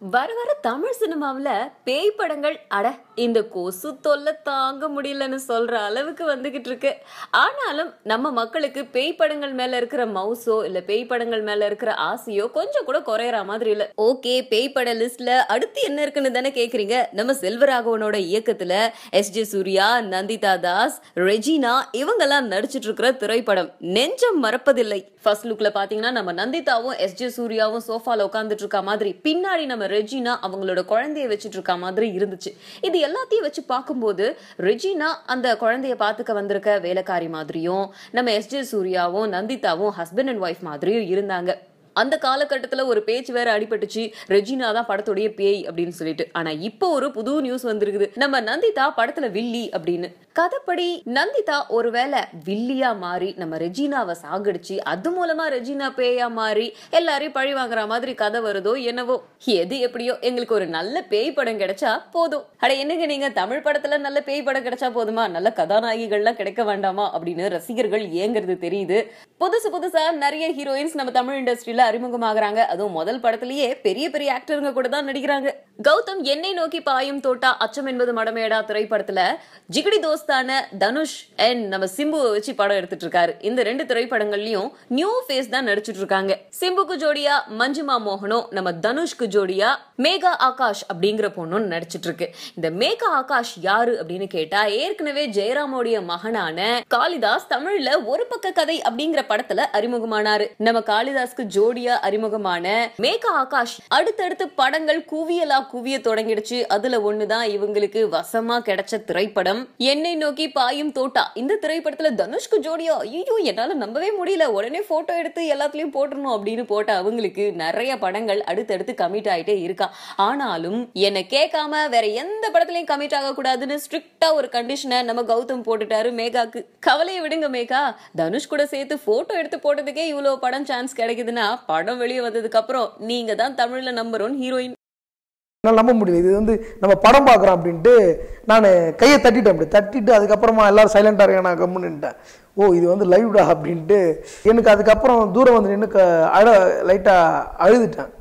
வர வர தமிழ் சினிமாவுல பேய் படங்கள் அட இந்த கொசு தொல்லை தாங்க முடியலன்னு சொல்ற அளவுக்கு வந்துகிட்டு இருக்கு ஆனாலும் நம்ம மக்களுக்கு பேய் படங்கள் மேல இருக்கிற மவுசோ இல்ல பேய் படங்கள் மேல இருக்கிற ஆசையோ கொஞ்சம் கூட குறையற மாதிரி இல்ல ஓகே பேய் பட லிஸ்ட்ல அடுத்து என்ன இருக்குன்னு தானே கேக்குறீங்க நம்ம செல்வராகவனோட இயக்கத்துல எஸ் ஜே சூர்யா நந்திதா தாஸ் ரெஜினா இவங்கெல்லாம் நடிச்சிட்டு இருக்கிற திரைப்படம் நெஞ்சம் மறப்பதில்லை ஃபர்ஸ்ட் லுக்ல பாத்தீங்கன்னா நம்ம நந்திதாவும் எஸ் ஜே சூர்யாவும் சோஃபால உட்காந்துட்டு இருக்க மாதிரி பின்னாடி நம்ம ரெஜினா அவங்களோட குழந்தைய வச்சுட்டு இருக்க மாதிரி இருந்துச்சு இது எல்லாத்தையும் வச்சு பார்க்கும்போது ரெஜினா அந்த குழந்தைய பாத்துக்க வந்திருக்க வேலைக்காரி மாதிரியும் நம்ம எஸ் ஜே சூர்யாவும் நந்திதாவும் ஹஸ்பண்ட் அண்ட் ஒய்ஃப் மாதிரியும் இருந்தாங்க அந்த காலகட்டத்துல ஒரு பேச்சு வேற அடிபட்டுச்சு ரெஜினா தான் படத்துடைய பேய் அப்படின்னு சொல்லிட்டு ஆனா இப்போ ஒரு புது நியூஸ் வந்திருக்குது நம்ம நந்திதா படத்துல வில்லி அப்படின்னு கதைப்படி நந்திதா ஒருவேளை வில்லியா மாறி நம்ம ரெஜினாவை சாகடிச்சு அது மூலமா ரெஜினா பேயா மாறி எல்லாரையும் பழி வாங்குற மாதிரி கதை வருதோ என்னவோ எது எப்படியோ எங்களுக்கு ஒரு நல்ல பேய் படம் கிடைச்சா போதும் அட என்னங்க நீங்க தமிழ் படத்துல நல்ல பேய் படம் கிடைச்சா போதுமா நல்ல கதாநாயகிகள்லாம் கிடைக்க வேண்டாமா அப்படின்னு ரசிகர்கள் ஏங்குறது தெரியுது புதுசு புதுசா நிறைய ஹீரோயின்ஸ் நம்ம தமிழ் இண்டஸ்ட்ரியில அறிமுகமாகறாங்க அதுவும் முதல் படத்திலேயே பெரிய பெரிய ஆக்டருங்க கூட தான் நடிக்கிறாங்க கௌதம் என்னை நோக்கி பாயும் தோட்டா அச்சம் என்பது மடமேடா திரைப்படத்துல ஜிகிடி தோஸ்தான தனுஷ் அண்ட் நம்ம சிம்புவை வச்சு படம் எடுத்துட்டு இருக்காரு இந்த ரெண்டு திரைப்படங்கள்லயும் நியூ ஃபேஸ் தான் நடிச்சிட்டு இருக்காங்க சிம்புக்கு ஜோடியா மஞ்சுமா மோகனும் நம்ம தனுஷ்க்கு ஜோடியா மேகா ஆகாஷ் அப்படிங்கிற பொண்ணும் நடிச்சிட்டு இருக்கு இந்த மேகா ஆகாஷ் யாரு அப்படின்னு கேட்டா ஏற்கனவே ஜெயராமோடைய மகனான காளிதாஸ் தமிழ்ல ஒரு பக்க கதை அப்படிங்கிற படத்துல அறிமுகமானாரு நம்ம காளிதாஸ்க்கு ஜோடியா அறிமுகமான மேகா ஆகாஷ் அடுத்தடுத்து படங்கள் குவியலா குவிய தொடங்கிடுச்சு அதுல ஒண்ணுதான் இவங்களுக்கு வசமா கிடைச்ச திரைப்படம் என்னை நோக்கி பாயும் தோட்டா இந்த திரைப்படத்துல தனுஷ்க்கு ஜோடியா ஐயோ என்னால நம்பவே முடியல உடனே போட்டோ எடுத்து எல்லாத்துலயும் போட்டுறணும் அப்படின்னு போட்ட அவங்களுக்கு நிறைய படங்கள் அடுத்தடுத்து கமிட் ஆயிட்டே இருக்கா ஆனாலும் என்னை கேட்காம வேற எந்த படத்துலயும் கமிட் ஆக கூடாதுன்னு ஸ்ட்ரிக்டா ஒரு கண்டிஷனை நம்ம கௌதம் போட்டுட்டாரு மேகாக்கு கவலையை விடுங்க மேகா தனுஷ் கூட சேர்த்து போட்டோ எடுத்து போட்டதுக்கே இவ்வளவு படம் சான்ஸ் கிடைக்குதுன்னா படம் வெளியே வந்ததுக்கு அப்புறம் நீங்க தான் தமிழ்ல நம்பர் ஒன் ஹீரோயின் என்னால் நம்ப முடியல இது வந்து நம்ம படம் பார்க்குறோம் அப்படின்ட்டு நான் கையை தட்டிட்டேன் அப்படி தட்டிட்டு அதுக்கப்புறமா எல்லாரும் சைலண்டாக இருக்க நான் கம்முன்னுட்டேன் ஓ இது வந்து லைவ்டா அப்படின்ட்டு எனக்கு அதுக்கப்புறம் தூரம் வந்து நின்று க அழ லைட்டாக அழுதுட்டேன்